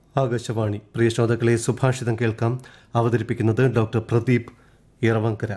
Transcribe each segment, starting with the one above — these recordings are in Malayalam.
ആകാശവാണി പ്രിയ ശ്രോതാക്കളെ സുഭാഷിതം കേൾക്കാം അവതരിപ്പിക്കുന്നത് ഡോക്ടർ പ്രദീപ് ഇറവങ്കര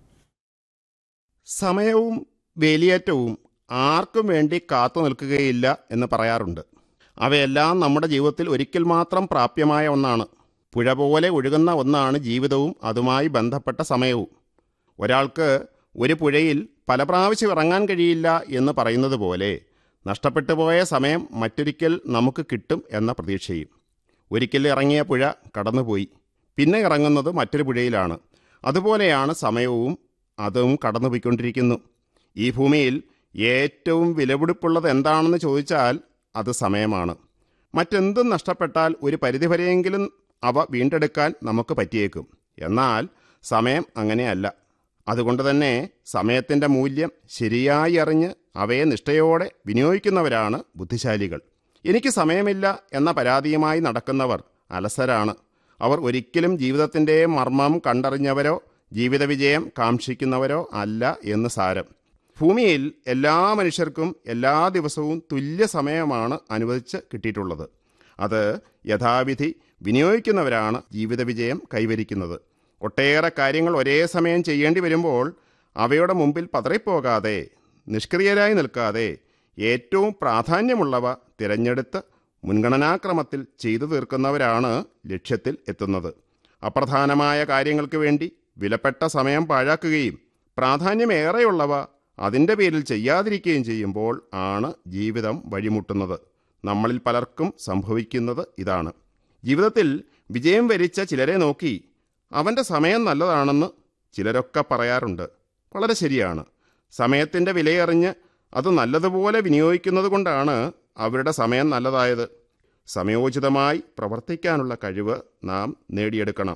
സമയവും വേലിയേറ്റവും ആർക്കും വേണ്ടി കാത്തു നിൽക്കുകയില്ല എന്ന് പറയാറുണ്ട് അവയെല്ലാം നമ്മുടെ ജീവിതത്തിൽ ഒരിക്കൽ മാത്രം പ്രാപ്യമായ ഒന്നാണ് പുഴ പോലെ ഒഴുകുന്ന ഒന്നാണ് ജീവിതവും അതുമായി ബന്ധപ്പെട്ട സമയവും ഒരാൾക്ക് ഒരു പുഴയിൽ പല പ്രാവശ്യം ഇറങ്ങാൻ കഴിയില്ല എന്ന് പറയുന്നത് പോലെ നഷ്ടപ്പെട്ടു പോയ സമയം മറ്റൊരിക്കൽ നമുക്ക് കിട്ടും എന്ന പ്രതീക്ഷയും ഒരിക്കൽ ഇറങ്ങിയ പുഴ കടന്നുപോയി പിന്നെ ഇറങ്ങുന്നത് മറ്റൊരു പുഴയിലാണ് അതുപോലെയാണ് സമയവും അതും കടന്നുപോയിക്കൊണ്ടിരിക്കുന്നു ഈ ഭൂമിയിൽ ഏറ്റവും വിലപിടിപ്പുള്ളത് എന്താണെന്ന് ചോദിച്ചാൽ അത് സമയമാണ് മറ്റെന്തും നഷ്ടപ്പെട്ടാൽ ഒരു പരിധിവരെയെങ്കിലും അവ വീണ്ടെടുക്കാൻ നമുക്ക് പറ്റിയേക്കും എന്നാൽ സമയം അങ്ങനെയല്ല അതുകൊണ്ട് തന്നെ സമയത്തിൻ്റെ മൂല്യം ശരിയായി അറിഞ്ഞ് അവയെ നിഷ്ഠയോടെ വിനിയോഗിക്കുന്നവരാണ് ബുദ്ധിശാലികൾ എനിക്ക് സമയമില്ല എന്ന പരാതിയുമായി നടക്കുന്നവർ അലസരാണ് അവർ ഒരിക്കലും ജീവിതത്തിൻ്റെ മർമ്മം കണ്ടറിഞ്ഞവരോ ജീവിത വിജയം കാക്ഷിക്കുന്നവരോ അല്ല എന്ന് സാരം ഭൂമിയിൽ എല്ലാ മനുഷ്യർക്കും എല്ലാ ദിവസവും തുല്യ സമയമാണ് അനുവദിച്ച് കിട്ടിയിട്ടുള്ളത് അത് യഥാവിധി വിനിയോഗിക്കുന്നവരാണ് ജീവിത വിജയം കൈവരിക്കുന്നത് ഒട്ടേറെ കാര്യങ്ങൾ ഒരേ സമയം ചെയ്യേണ്ടി വരുമ്പോൾ അവയുടെ മുമ്പിൽ പതറിപ്പോകാതെ നിഷ്ക്രിയരായി നിൽക്കാതെ ഏറ്റവും പ്രാധാന്യമുള്ളവ തിരഞ്ഞെടുത്ത് മുൻഗണനാക്രമത്തിൽ ചെയ്തു തീർക്കുന്നവരാണ് ലക്ഷ്യത്തിൽ എത്തുന്നത് അപ്രധാനമായ കാര്യങ്ങൾക്ക് വേണ്ടി വിലപ്പെട്ട സമയം പാഴാക്കുകയും പ്രാധാന്യമേറെയുള്ളവ അതിൻ്റെ പേരിൽ ചെയ്യാതിരിക്കുകയും ചെയ്യുമ്പോൾ ആണ് ജീവിതം വഴിമുട്ടുന്നത് നമ്മളിൽ പലർക്കും സംഭവിക്കുന്നത് ഇതാണ് ജീവിതത്തിൽ വിജയം വരിച്ച ചിലരെ നോക്കി അവൻ്റെ സമയം നല്ലതാണെന്ന് ചിലരൊക്കെ പറയാറുണ്ട് വളരെ ശരിയാണ് സമയത്തിൻ്റെ വിലയറിഞ്ഞ് അത് നല്ലതുപോലെ വിനിയോഗിക്കുന്നത് കൊണ്ടാണ് അവരുടെ സമയം നല്ലതായത് സമയോചിതമായി പ്രവർത്തിക്കാനുള്ള കഴിവ് നാം നേടിയെടുക്കണം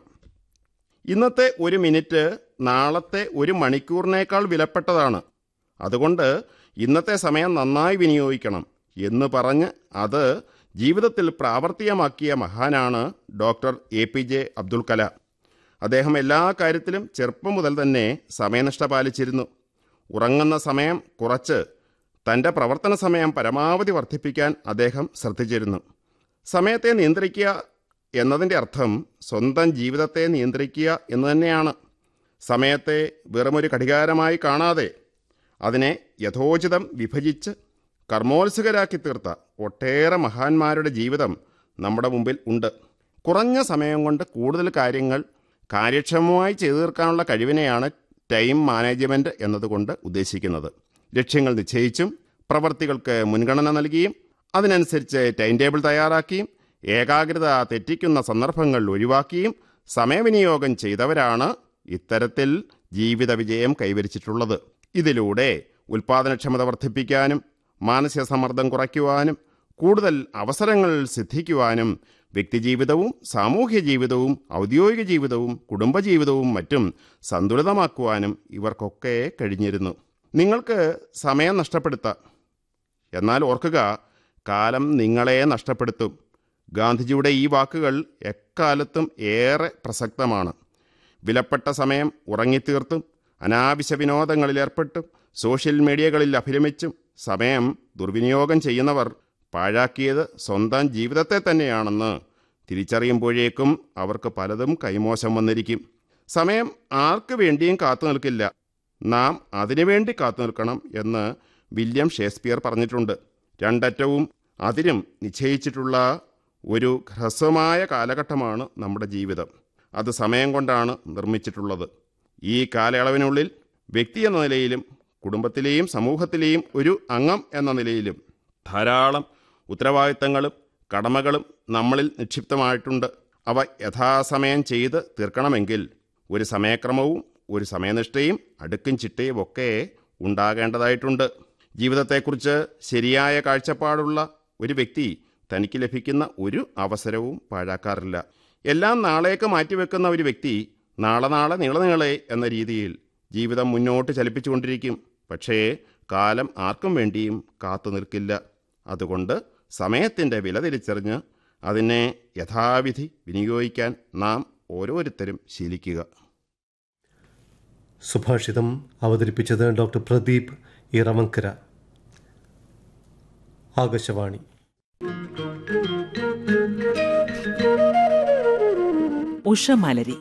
ഇന്നത്തെ ഒരു മിനിറ്റ് നാളത്തെ ഒരു മണിക്കൂറിനേക്കാൾ വിലപ്പെട്ടതാണ് അതുകൊണ്ട് ഇന്നത്തെ സമയം നന്നായി വിനിയോഗിക്കണം എന്ന് പറഞ്ഞ് അത് ജീവിതത്തിൽ പ്രാവർത്തികമാക്കിയ മഹാനാണ് doctor A P J Abdul Kalam അദ്ദേഹം എല്ലാ കാര്യത്തിലും ചെറുപ്പം മുതൽ തന്നെ സമയനിഷ്ഠ പാലിച്ചിരുന്നു ഉറങ്ങുന്ന സമയം കുറച്ച് തൻ്റെ പ്രവർത്തന സമയം പരമാവധി വർദ്ധിപ്പിക്കാൻ അദ്ദേഹം ശ്രദ്ധിച്ചിരുന്നു സമയത്തെ നിയന്ത്രിക്കുക എന്നതിൻ്റെ അർത്ഥം സ്വന്തം ജീവിതത്തെ നിയന്ത്രിക്കുക എന്ന് തന്നെയാണ് സമയത്തെ വെറുമൊരു ഘടികാരമായി കാണാതെ അതിനെ യഥോചിതം വിഭജിച്ച് കർമ്മോത്സുകരാക്കി തീർത്ത ഒട്ടേറെ മഹാന്മാരുടെ ജീവിതം നമ്മുടെ മുമ്പിൽ ഉണ്ട് കുറഞ്ഞ സമയം കൊണ്ട് കൂടുതൽ കാര്യങ്ങൾ കാര്യക്ഷമമായി ചെയ്തു തീർക്കാനുള്ള കഴിവിനെയാണ് ടൈം മാനേജ്മെൻറ്റ് എന്നതുകൊണ്ട് ഉദ്ദേശിക്കുന്നത് ലക്ഷ്യങ്ങൾ നിശ്ചയിച്ചും പ്രവർത്തികൾക്ക് മുൻഗണന നൽകിയും അതിനനുസരിച്ച് ടൈം ടേബിൾ തയ്യാറാക്കിയും ഏകാഗ്രത തെറ്റിക്കുന്ന സന്ദർഭങ്ങൾ ഒഴിവാക്കിയും സമയവിനിയോഗം ചെയ്തവരാണ് ഇത്തരത്തിൽ ജീവിത വിജയം കൈവരിച്ചിട്ടുള്ളത് ഇതിലൂടെ ഉൽപാദനക്ഷമത വർദ്ധിപ്പിക്കാനും മാനസിക സമ്മർദ്ദം കുറയ്ക്കുവാനും കൂടുതൽ അവസരങ്ങൾ സിദ്ധിക്കുവാനും വ്യക്തിജീവിതവും സാമൂഹ്യ ജീവിതവും ഔദ്യോഗിക ജീവിതവും കുടുംബജീവിതവും മറ്റും സന്തുലിതമാക്കുവാനും ഇവർക്കൊക്കെ കഴിഞ്ഞിരുന്നു നിങ്ങൾക്ക് സമയം നഷ്ടപ്പെടുത്താം എന്നാൽ ഓർക്കുക കാലം നിങ്ങളെ നഷ്ടപ്പെടുത്തും ഗാന്ധിജിയുടെ ഈ വാക്കുകൾ എക്കാലത്തും ഏറെ പ്രസക്തമാണ് വിലപ്പെട്ട സമയം ഉറങ്ങിത്തീർത്തും അനാവശ്യ വിനോദങ്ങളിലേർപ്പെട്ടും സോഷ്യൽ മീഡിയകളിൽ അഭിരമിച്ചും സമയം ദുർവിനിയോഗം ചെയ്യുന്നവർ പാഴാക്കിയത് സ്വന്തം ജീവിതത്തെ തന്നെയാണെന്ന് തിരിച്ചറിയുമ്പോഴേക്കും അവർക്ക് പലതും കൈമോശം വന്നിരിക്കും സമയം ആർക്ക് വേണ്ടിയും കാത്തു നിൽക്കില്ല നാം അതിനുവേണ്ടി കാത്തു നിൽക്കണം എന്ന് വില്യം ഷേക്സ്പിയർ പറഞ്ഞിട്ടുണ്ട് രണ്ടറ്റവും അതിരും നിശ്ചയിച്ചിട്ടുള്ള ഒരു ഹ്രസ്വമായ കാലഘട്ടമാണ് നമ്മുടെ ജീവിതം അത് സമയം കൊണ്ടാണ് നിർമ്മിച്ചിട്ടുള്ളത് ഈ കാലയളവിനുള്ളിൽ വ്യക്തി എന്ന നിലയിലും കുടുംബത്തിലെയും സമൂഹത്തിലെയും ഒരു അംഗം എന്ന നിലയിലും ധാരാളം ഉത്തരവാദിത്തങ്ങളും കടമകളും നമ്മളിൽ നിക്ഷിപ്തമായിട്ടുണ്ട് അവ യഥാസമയം ചെയ്ത് തീർക്കണമെങ്കിൽ ഒരു സമയക്രമവും ഒരു സമയനിഷ്ഠയും അടുക്കും ചിട്ടയും ഒക്കെ ഉണ്ടാകേണ്ടതായിട്ടുണ്ട് ജീവിതത്തെക്കുറിച്ച് ശരിയായ കാഴ്ചപ്പാടുള്ള ഒരു വ്യക്തി തനിക്ക് ലഭിക്കുന്ന ഒരു അവസരവും പാഴാക്കാറില്ല എല്ലാം നാളേക്ക് മാറ്റിവെക്കുന്ന ഒരു വ്യക്തി നാളെ നാളെ നീളെ നീളെ എന്ന രീതിയിൽ ജീവിതം മുന്നോട്ട് ചലിപ്പിച്ചുകൊണ്ടിരിക്കും പക്ഷേ കാലം ആർക്കും വേണ്ടിയും കാത്തു നിൽക്കില്ല അതുകൊണ്ട് സമയത്തിൻ്റെ വില തിരിച്ചറിഞ്ഞ് അതിനെ യഥാവിധി വിനിയോഗിക്കാൻ നാം ഓരോരുത്തരും ശീലിക്കുക സുഭാഷിതം അവതരിപ്പിച്ചത് ഡോക്ടർ പ്രദീപ് ഇറവങ്കര ആകാശവാണി ഉഷമലരി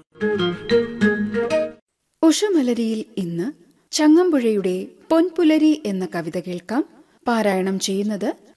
ഉഷമലരിയിൽ ഇന്ന് ചങ്ങമ്പുഴയുടെ പൊൻപുലരി എന്ന കവിത കേൾക്കാം പാരായണം ചെയ്യുന്നത്